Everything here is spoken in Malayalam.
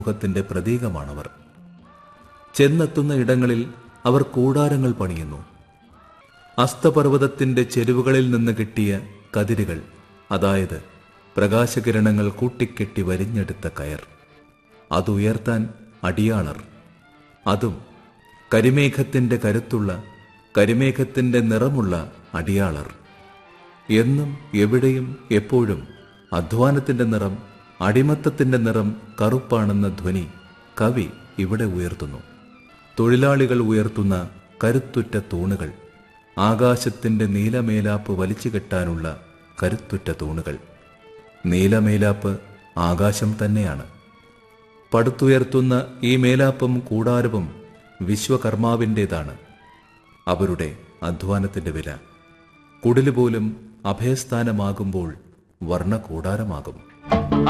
സമൂഹത്തിന്റെ പ്രതീകമാണവർ ചെന്നെത്തുന്ന ഇടങ്ങളിൽ അവർ കൂടാരങ്ങൾ പണിയുന്നു അസ്തപർവ്വതത്തിന്റെ ചെരുവുകളിൽ നിന്ന് കിട്ടിയ കതിരുകൾ അതായത് പ്രകാശകിരണങ്ങൾ കൂട്ടിക്കെട്ടി വരിഞ്ഞെടുത്ത കയർ അതുയർത്താൻ അടിയാളർ അതും കരിമേഘത്തിന്റെ കരുത്തുള്ള കരിമേഘത്തിന്റെ നിറമുള്ള അടിയാളർ എന്നും എവിടെയും എപ്പോഴും അധ്വാനത്തിന്റെ നിറം അടിമത്തത്തിന്റെ നിറം കറുപ്പാണെന്ന ധ്വനി കവി ഇവിടെ ഉയർത്തുന്നു തൊഴിലാളികൾ ഉയർത്തുന്ന കരുത്തുറ്റ തൂണുകൾ ആകാശത്തിന്റെ നീലമേലാപ്പ് വലിച്ചു കെട്ടാനുള്ള കരുത്തുറ്റ തൂണുകൾ നീലമേലാപ്പ് ആകാശം തന്നെയാണ് പടുത്തുയർത്തുന്ന ഈ മേലാപ്പും കൂടാരവും വിശ്വകർമാവിൻ്റെതാണ് അവരുടെ അധ്വാനത്തിന്റെ വില കുടിലുപോലും അഭയസ്ഥാനമാകുമ്പോൾ വർണ്ണകൂടാരമാകും